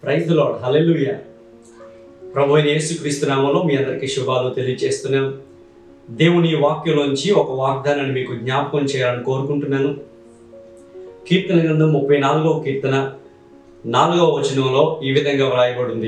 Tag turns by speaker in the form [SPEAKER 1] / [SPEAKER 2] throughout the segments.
[SPEAKER 1] praise lord హల్లెలూయ ప్రభు అయిన యేసుక్రీస్తు నామంలో మీ అందరికీ శుభాలు తెలియజేస్తున్నాం దేవుని వాక్యంలోంచి ఒక వాగ్దానాన్ని మీకు జ్ఞాపకం చేయాలని కోరుకుంటున్నాను కీర్తన గ్రంథం ముప్పై నాలుగవ కీర్తన నాలుగవ వచనంలో ఈ విధంగా వ్రాయబడింది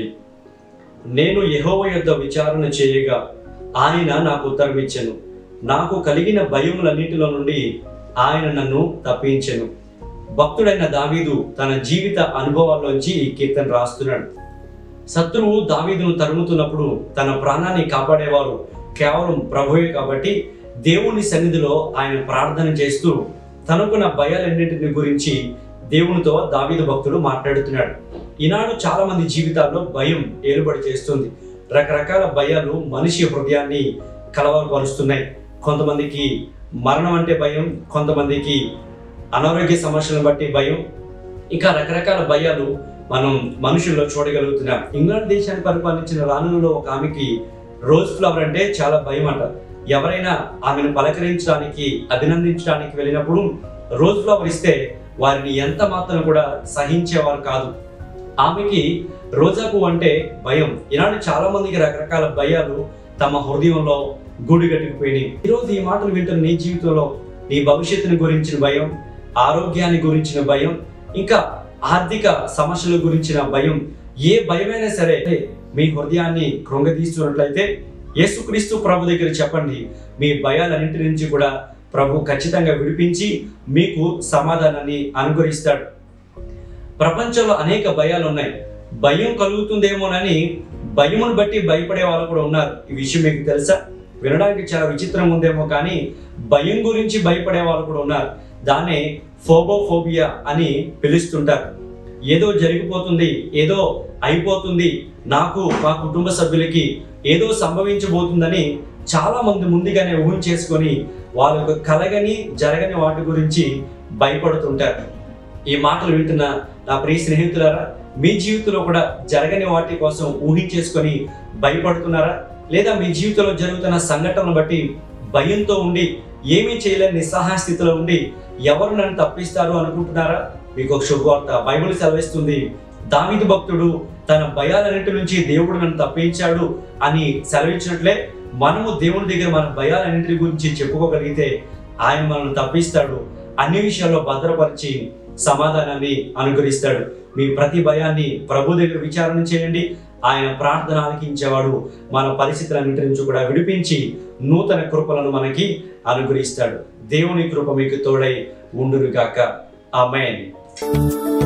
[SPEAKER 1] నేను యెహోవ యొద్ద విచారణ చేయగా ఆయన నాకు ఉత్తరం ఇచ్చెను నాకు కలిగిన భయములన్నిటిలో నుండి ఆయన నన్ను తప్పించెను భక్తుడైన దావీదు తన జీవిత అనుభవాల్లోంచి ఈ కీర్తన రాస్తున్నాడు శత్రువు దావీదును తరుముతున్నప్పుడు తన ప్రాణాన్ని కాపాడేవారు కేవలం ప్రభువే కాబట్టి దేవుని సన్నిధిలో ఆయన ప్రార్థన చేస్తూ తనకున్న భయాలన్నింటిని గురించి దేవునితో దావీదు భక్తుడు మాట్లాడుతున్నాడు ఈనాడు చాలా మంది జీవితాల్లో భయం ఏలుబడి చేస్తుంది రకరకాల భయాలు మనిషి హృదయాన్ని కలవరపరుస్తున్నాయి కొంతమందికి మరణం అంటే భయం కొంతమందికి అనారోగ్య సమస్యలను బట్టి భయం ఇంకా రకరకాల భయాలు మనం మనుషుల్లో చూడగలుగుతున్నాం ఇంగ్లాండ్ దేశాన్ని పరిపాలించిన రాణులలో ఒక ఆమెకి రోజ్ ఫ్లవర్ అంటే చాలా భయం అంట ఎవరైనా ఆమెను పలకరించడానికి అభినందించడానికి వెళ్ళినప్పుడు రోజ్ ఫ్లవర్ ఇస్తే వారిని ఎంత మాత్రం కూడా సహించేవారు కాదు ఆమెకి రోజా పువ్వు అంటే భయం ఈనాడు చాలా మందికి రకరకాల భయాలు తమ హృదయంలో గూడు కట్టుకుపోయినాయి ఈరోజు ఈ మాటలు వింటున్న నీ జీవితంలో నీ భవిష్యత్తుని గురించిన భయం ఆరోగ్యాన్ని గురించిన భయం ఇంకా ఆర్థిక సమస్యల గురించిన భయం ఏ భయమైనా సరే మీ హృదయాన్ని కృంగదీస్తున్నట్లయితే యేసుక్రీస్తు ప్రభు దగ్గర చెప్పండి మీ భయాలన్నింటి నుంచి కూడా ప్రభు ఖచ్చితంగా విడిపించి మీకు సమాధానాన్ని అనుగ్రహిస్తాడు ప్రపంచంలో అనేక భయాలు ఉన్నాయి భయం కలుగుతుందేమోనని భయమును బట్టి భయపడే వాళ్ళు కూడా ఉన్నారు ఈ విషయం మీకు తెలుసా వినడానికి చాలా విచిత్రంగా ఉందేమో కానీ భయం గురించి భయపడే వాళ్ళు కూడా ఉన్నారు దాన్నే ఫోబోఫోబియా అని పిలుస్తుంటారు ఏదో జరిగిపోతుంది ఏదో అయిపోతుంది నాకు మా కుటుంబ సభ్యులకి ఏదో సంభవించబోతుందని చాలా మంది ముందుగానే ఊహించేసుకొని వాళ్ళకు కలగని జరగని వాటి గురించి భయపడుతుంటారు ఈ మాటలు వింటున్న నా ప్రియ స్నేహితులారా మీ జీవితంలో కూడా జరగని వాటి కోసం ఊహించేసుకొని భయపడుతున్నారా లేదా మీ జీవితంలో జరుగుతున్న సంఘటనలు బట్టి భయంతో ఉండి ఏమీ చేయలేని నిస్సహాయ స్థితిలో ఉండి ఎవరు నన్ను తప్పిస్తారు అనుకుంటున్నారా మీకు ఒక శుభవార్త బైబిల్ సెలవిస్తుంది దావీదు భక్తుడు తన భయాలన్నింటి నుంచి దేవుడు నన్ను తప్పించాడు అని సెలవించినట్లే మనము దేవుని దగ్గర మన భయాలన్నింటి గురించి చెప్పుకోగలిగితే ఆయన మనల్ని తప్పిస్తాడు అన్ని విషయాల్లో భద్రపరిచి సమాధానాన్ని అనుగ్రహిస్తాడు మీ ప్రతి భయాన్ని ప్రభు దగ్గర విచారణ చేయండి ఆయన ప్రార్థన ఆలకించేవాడు మన పరిస్థితులన్నింటి నుంచి కూడా విడిపించి నూతన కృపలను మనకి అనుగ్రహిస్తాడు దేవుని కృప మీకు తోడై ఉండును గాక ఆమెన్